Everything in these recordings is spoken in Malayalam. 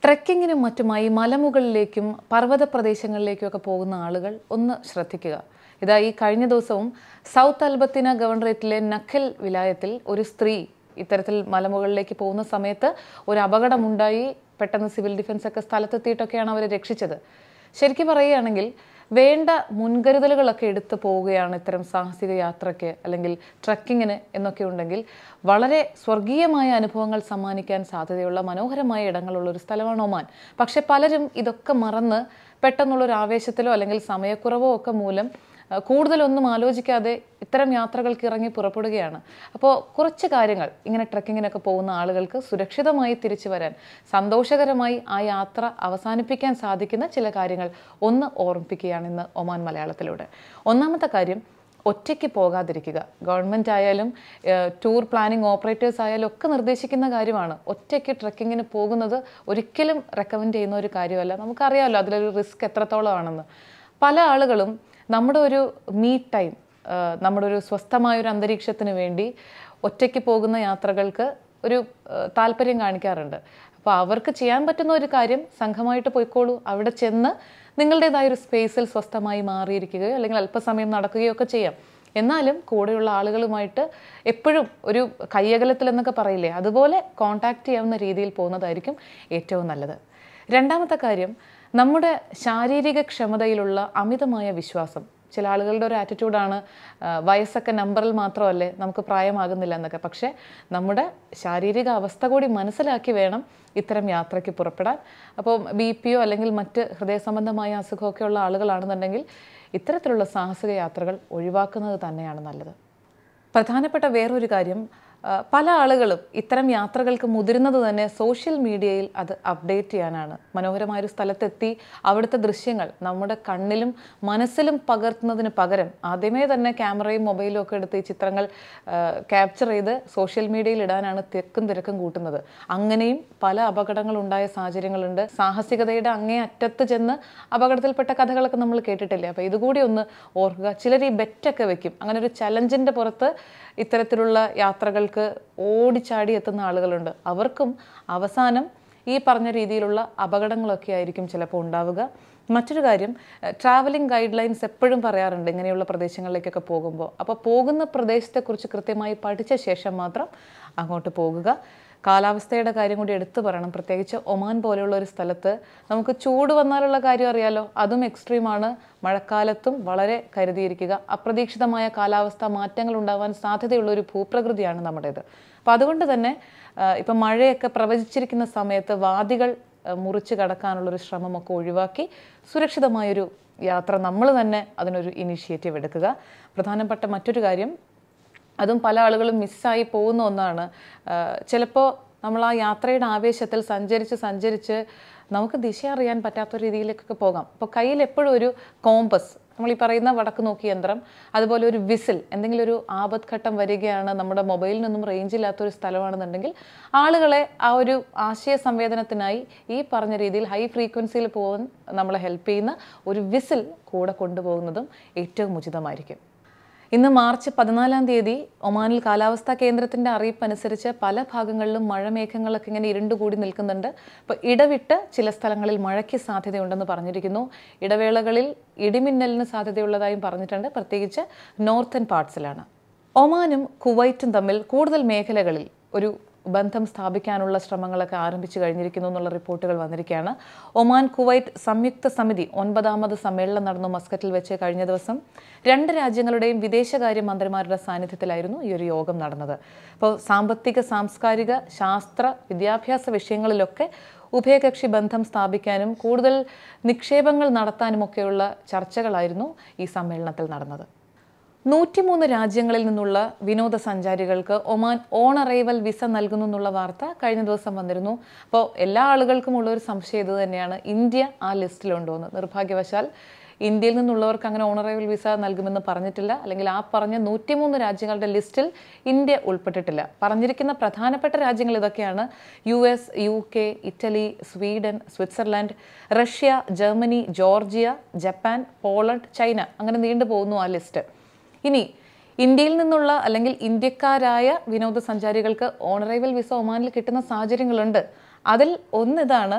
ട്രെക്കിങ്ങിനും മറ്റുമായി മലമുകളിലേക്കും പർവ്വത പ്രദേശങ്ങളിലേക്കും ഒക്കെ പോകുന്ന ആളുകൾ ഒന്ന് ശ്രദ്ധിക്കുക ഇതാ ഈ കഴിഞ്ഞ ദിവസവും സൗത്ത് അൽബത്തിന ഗവർണറേറ്റിലെ നഖൽ വിലായത്തിൽ ഒരു സ്ത്രീ ഇത്തരത്തിൽ മലമുകളിലേക്ക് പോകുന്ന സമയത്ത് ഒരു അപകടമുണ്ടായി പെട്ടെന്ന് സിവിൽ ഡിഫൻസ് ഒക്കെ സ്ഥലത്തെത്തിയിട്ടൊക്കെയാണ് അവരെ രക്ഷിച്ചത് ശരിക്കും പറയുകയാണെങ്കിൽ വേണ്ട മുൻകരുതലുകളൊക്കെ എടുത്തു പോവുകയാണ് ഇത്തരം സാഹസിക യാത്രയ്ക്ക് അല്ലെങ്കിൽ ട്രക്കിങ്ങിന് എന്നൊക്കെ ഉണ്ടെങ്കിൽ വളരെ സ്വർഗീയമായ അനുഭവങ്ങൾ സമ്മാനിക്കാൻ സാധ്യതയുള്ള മനോഹരമായ ഇടങ്ങളുള്ള ഒരു സ്ഥലമാണ് ഒമാൻ പക്ഷെ പലരും ഇതൊക്കെ മറന്ന് പെട്ടെന്നുള്ള ഒരു ആവേശത്തിലോ അല്ലെങ്കിൽ സമയക്കുറവോ ഒക്കെ മൂലം അഹ് കൂടുതലൊന്നും ആലോചിക്കാതെ ഇത്തരം യാത്രകൾക്ക് ഇറങ്ങി പുറപ്പെടുകയാണ് അപ്പോൾ കുറച്ച് കാര്യങ്ങൾ ഇങ്ങനെ ട്രക്കിങ്ങിനൊക്കെ പോകുന്ന ആളുകൾക്ക് സുരക്ഷിതമായി തിരിച്ചു വരാൻ സന്തോഷകരമായി ആ യാത്ര അവസാനിപ്പിക്കാൻ സാധിക്കുന്ന ചില കാര്യങ്ങൾ ഒന്ന് ഓർമ്മിപ്പിക്കുകയാണ് ഇന്ന് ഒമാൻ മലയാളത്തിലൂടെ ഒന്നാമത്തെ കാര്യം ഒറ്റയ്ക്ക് പോകാതിരിക്കുക ഗവൺമെൻറ് ആയാലും ഏഹ്, ടൂർ പ്ലാനിംഗ് ഓപ്പറേറ്റേഴ്സ് ആയാലും ഒക്കെ നിർദ്ദേശിക്കുന്ന കാര്യമാണ് ഒറ്റയ്ക്ക് ട്രക്കിങ്ങിന് പോകുന്നത് ഒരിക്കലും റെക്കമെൻഡ് ചെയ്യുന്ന ഒരു കാര്യമല്ല നമുക്കറിയാമല്ലോ അതിലൊരു റിസ്ക് എത്രത്തോളമാണെന്ന് പല ആളുകളും നമ്മുടെ ഒരു മീ ടൈം നമ്മുടെ ഒരു സ്വസ്ഥമായ ഒരു അന്തരീക്ഷത്തിന് വേണ്ടി ഒറ്റയ്ക്ക് പോകുന്ന യാത്രകൾക്ക് ഒരു ഏഹ്, താല്പര്യം കാണിക്കാറുണ്ട് അപ്പോൾ അവർക്ക് ചെയ്യാൻ പറ്റുന്ന ഒരു കാര്യം സംഘമായിട്ട് പോയിക്കോളൂ അവിടെ ചെന്ന് നിങ്ങളുടേതായ ഒരു സ്പേസിൽ സ്വസ്ഥമായി മാറിയിരിക്കുകയോ അല്ലെങ്കിൽ അല്പസമയം നടക്കുകയോ ഒക്കെ ചെയ്യാം എന്നാലും കൂടെയുള്ള ആളുകളുമായിട്ട് എപ്പോഴും ഒരു കയ്യകലത്തിൽ എന്നൊക്കെ പറയില്ലേ അതുപോലെ കോണ്ടാക്ട് ചെയ്യാവുന്ന രീതിയിൽ പോകുന്നതായിരിക്കും ഏറ്റവും നല്ലത് രണ്ടാമത്തെ കാര്യം നമ്മുടെ ശാരീരിക ക്ഷമതയിലുള്ള അമിതമായ വിശ്വാസം ചില ആളുകളുടെ ഒരു ആറ്റിറ്റ്യൂഡാണ് വയസ്സൊക്കെ നമ്പറിൽ മാത്രമല്ലേ നമുക്ക് പ്രായമാകുന്നില്ല എന്നൊക്കെ പക്ഷേ നമ്മുടെ ശാരീരിക അവസ്ഥ കൂടി മനസ്സിലാക്കി വേണം ഇത്തരം യാത്രയ്ക്ക് പുറപ്പെടാൻ അപ്പോൾ ബി പിയോ അല്ലെങ്കിൽ മറ്റ് ഹൃദയ സംബന്ധമായ അസുഖമൊക്കെ ഉള്ള ആളുകളാണെന്നുണ്ടെങ്കിൽ ഇത്തരത്തിലുള്ള സാഹസിക യാത്രകൾ ഒഴിവാക്കുന്നത് തന്നെയാണ് നല്ലത് പ്രധാനപ്പെട്ട വേറൊരു കാര്യം ആ, പല ആളുകളും ഇത്തരം യാത്രകൾക്ക് മുതിരുന്നത് തന്നെ സോഷ്യൽ മീഡിയയിൽ അത് അപ്ഡേറ്റ് ചെയ്യാനാണ് മനോഹരമായൊരു സ്ഥലത്തെത്തി അവിടുത്തെ ദൃശ്യങ്ങൾ നമ്മുടെ കണ്ണിലും മനസ്സിലും പകർത്തുന്നതിന് പകരം ആദ്യമേ തന്നെ ക്യാമറയും മൊബൈലും ഒക്കെ എടുത്ത് ഈ ചിത്രങ്ങൾ ക്യാപ്ചർ ചെയ്ത് സോഷ്യൽ മീഡിയയിൽ ഇടാനാണ് തിരക്കും തിരക്കും കൂട്ടുന്നത് അങ്ങനെയും പല അപകടങ്ങൾ ഉണ്ടായ സാഹചര്യങ്ങളുണ്ട് സാഹസികതയുടെ അങ്ങേ അറ്റത്ത് ചെന്ന് അപകടത്തിൽപ്പെട്ട കഥകളൊക്കെ നമ്മൾ കേട്ടിട്ടില്ലേ അപ്പോൾ ഇതുകൂടി ഒന്ന് ഓർക്കുക ചിലർ ഈ ബെറ്റൊക്കെ വെക്കും അങ്ങനെ ഒരു ചലഞ്ചിൻ്റെ പുറത്ത് ഇത്തരത്തിലുള്ള യാത്രകൾക്ക് ഓടിച്ചാടി എത്തുന്ന ആളുകളുണ്ട് അവർക്കും അവസാനം ഈ പറഞ്ഞ രീതിയിലുള്ള അപകടങ്ങളൊക്കെ ആയിരിക്കും ചിലപ്പോൾ ഉണ്ടാവുക മറ്റൊരു കാര്യം ട്രാവലിംഗ് ഗൈഡ് ലൈൻസ് എപ്പോഴും പറയാറുണ്ട് ഇങ്ങനെയുള്ള പ്രദേശങ്ങളിലേക്കൊക്കെ പോകുമ്പോൾ അപ്പോൾ പോകുന്ന പ്രദേശത്തെക്കുറിച്ച് കൃത്യമായി പഠിച്ച ശേഷം മാത്രം അങ്ങോട്ട് പോകുക കാലാവസ്ഥയുടെ കാര്യം കൂടി എടുത്തു പറയണം പ്രത്യേകിച്ച് ഒമാൻ പോലെയുള്ള ഒരു സ്ഥലത്ത് നമുക്ക് ചൂട് വന്നാലുള്ള കാര്യം അറിയാലോ അതും എക്സ്ട്രീമാണ് മഴക്കാലത്തും വളരെ കരുതിയിരിക്കുക അപ്രതീക്ഷിതമായ കാലാവസ്ഥ മാറ്റങ്ങൾ ഉണ്ടാവാൻ സാധ്യതയുള്ള ഒരു ഭൂപ്രകൃതിയാണ് നമ്മുടേത് അപ്പം അതുകൊണ്ട് തന്നെ ആ, ഇപ്പം മഴയൊക്കെ പ്രവചിച്ചിരിക്കുന്ന സമയത്ത് വാദികൾ ആ, മുറിച്ച് കടക്കാനുള്ളൊരു ശ്രമമൊക്കെ ഒഴിവാക്കി സുരക്ഷിതമായൊരു യാത്ര നമ്മൾ തന്നെ അതിനൊരു ഇനിഷ്യേറ്റീവ് എടുക്കുക പ്രധാനപ്പെട്ട മറ്റൊരു കാര്യം അതും പല ആളുകളും മിസ്സായി പോകുന്ന ഒന്നാണ് ചിലപ്പോൾ നമ്മൾ ആ യാത്രയുടെ ആവേശത്തിൽ സഞ്ചരിച്ച് സഞ്ചരിച്ച് നമുക്ക് ദിശ അറിയാൻ പറ്റാത്ത രീതിയിലേക്കൊക്കെ പോകാം അപ്പോൾ കയ്യിൽ എപ്പോഴും ഒരു കോമ്പസ് നമ്മൾ ഈ പറയുന്ന വടക്ക് നോക്കി യന്ത്രം അതുപോലെ ഒരു വിസിൽ എന്തെങ്കിലും ഒരു ആപത്ഘട്ടം വരികയാണ് നമ്മുടെ മൊബൈലിനൊന്നും റേഞ്ച് ഇല്ലാത്തൊരു സ്ഥലമാണെന്നുണ്ടെങ്കിൽ ആളുകളെ ആ ഒരു ആശയ സംവേദനത്തിനായി ഈ പറഞ്ഞ രീതിയിൽ ഹൈ ഫ്രീക്വൻസിയിൽ പോകാൻ നമ്മളെ ഹെൽപ്പ് ചെയ്യുന്ന ഒരു വിസിൽ കൂടെ കൊണ്ടുപോകുന്നതും ഏറ്റവും ഉചിതമായിരിക്കും ഇന്ന് മാർച്ച് പതിനാലാം തീയതി ഒമാനിൽ കാലാവസ്ഥാ കേന്ദ്രത്തിന്റെ അറിയിപ്പ് അനുസരിച്ച് പല ഭാഗങ്ങളിലും മഴമേഘങ്ങളൊക്കെ ഇങ്ങനെ ഇരുണ്ടുകൂടി നിൽക്കുന്നുണ്ട് അപ്പോൾ ഇടവിട്ട് ചില സ്ഥലങ്ങളിൽ മഴയ്ക്ക് സാധ്യതയുണ്ടെന്ന് പറഞ്ഞിരിക്കുന്നു ഇടവേളകളിൽ ഇടിമിന്നലിന് സാധ്യതയുള്ളതായും പറഞ്ഞിട്ടുണ്ട് പ്രത്യേകിച്ച് നോർത്തേൺ പാർട്സിലാണ് ഒമാനും കുവൈറ്റും തമ്മിൽ കൂടുതൽ മേഖലകളിൽ ഒരു ബന്ധം സ്ഥാപിക്കാനുള്ള ശ്രമങ്ങളൊക്കെ ആരംഭിച്ചു കഴിഞ്ഞിരിക്കുന്നു എന്നുള്ള റിപ്പോർട്ടുകൾ വന്നിരിക്കുകയാണ് ഒമാൻ കുവൈറ്റ് സംയുക്ത സമിതി ഒൻപതാമത് സമ്മേളനം നടന്നു മസ്കറ്റിൽ വെച്ച് കഴിഞ്ഞ ദിവസം രണ്ട് രാജ്യങ്ങളുടെയും വിദേശകാര്യ മന്ത്രിമാരുടെ സാന്നിധ്യത്തിലായിരുന്നു ഈ ഒരു യോഗം നടന്നത് അപ്പോൾ സാമ്പത്തിക സാംസ്കാരിക ശാസ്ത്ര വിദ്യാഭ്യാസ വിഷയങ്ങളിലൊക്കെ ഉഭയകക്ഷി ബന്ധം സ്ഥാപിക്കാനും കൂടുതൽ നിക്ഷേപങ്ങൾ നടത്താനുമൊക്കെയുള്ള ചർച്ചകളായിരുന്നു ഈ സമ്മേളനത്തിൽ നടന്നത് നൂറ്റിമൂന്ന് രാജ്യങ്ങളിൽ നിന്നുള്ള വിനോദസഞ്ചാരികൾക്ക് ഒമാൻ ഓൺ അറൈവൽ വിസ നൽകുന്നു എന്നുള്ള വാർത്ത കഴിഞ്ഞ ദിവസം വന്നിരുന്നു അപ്പോൾ എല്ലാ ആളുകൾക്കും ഉള്ള ഒരു സംശയം ഇത് തന്നെയാണ് ഇന്ത്യ ആ ലിസ്റ്റിലുണ്ടോ എന്ന് നിർഭാഗ്യവശാൽ ഇന്ത്യയിൽ നിന്നുള്ളവർക്ക് അങ്ങനെ ഓൺ അറൈവൽ വിസ നൽകുമെന്ന് പറഞ്ഞിട്ടില്ല അല്ലെങ്കിൽ ആ പറഞ്ഞ നൂറ്റിമൂന്ന് രാജ്യങ്ങളുടെ ലിസ്റ്റിൽ ഇന്ത്യ ഉൾപ്പെട്ടിട്ടില്ല പറഞ്ഞിരിക്കുന്ന പ്രധാനപ്പെട്ട രാജ്യങ്ങൾ ഇതൊക്കെയാണ് U S U K Italy Sweden Switzerland Russia Germany Georgia Japan Poland China അങ്ങനെ നീണ്ടു പോകുന്നു ആ ലിസ്റ്റ് ഇനി ഇന്ത്യയിൽ നിന്നുള്ള അല്ലെങ്കിൽ ഇന്ത്യക്കാരായ വിനോദസഞ്ചാരികൾക്ക് ഓണറൈവൽ വിസ ഒമാനിൽ കിട്ടുന്ന സാഹചര്യങ്ങളുണ്ട് അതിൽ ഒന്നിതാണ്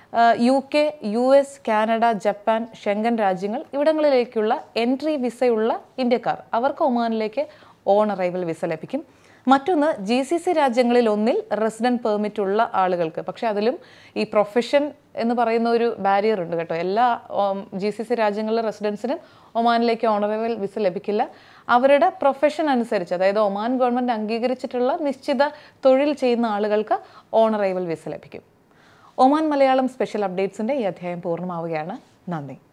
U K U S Canada Japan Schengen രാജ്യങ്ങൾ ഇവിടങ്ങളിലേക്കുള്ള എൻട്രി വിസയുള്ള ഇന്ത്യക്കാർ അവർക്ക് ഒമാനിലേക്ക് ഓൺ അറൈവൽ വിസ ലഭിക്കും മറ്റൊന്ന് ജി സി സി രാജ്യങ്ങളിൽ ഒന്നിൽ റെസിഡൻറ്റ് പെർമിറ്റ് ഉള്ള ആളുകൾക്ക് പക്ഷേ അതിലും ഈ പ്രൊഫഷൻ എന്ന് പറയുന്ന ഒരു ബാരിയർ ഉണ്ട് കേട്ടോ എല്ലാ ജി സി സി രാജ്യങ്ങളിലെ റെസിഡൻസിനും ഒമാനിലേക്ക് ഓണറബിൾ വിസ ലഭിക്കില്ല അവരുടെ പ്രൊഫഷൻ അനുസരിച്ച് അതായത് ഒമാൻ ഗവൺമെൻറ് അംഗീകരിച്ചിട്ടുള്ള നിശ്ചിത തൊഴിൽ ചെയ്യുന്ന ആളുകൾക്ക് ഓണറൈവൽ വിസ ലഭിക്കും ഒമാൻ മലയാളം സ്പെഷ്യൽ അപ്ഡേറ്റ്സിൻ്റെ ഈ അധ്യായം പൂർണ്ണമാവുകയാണ് നന്ദി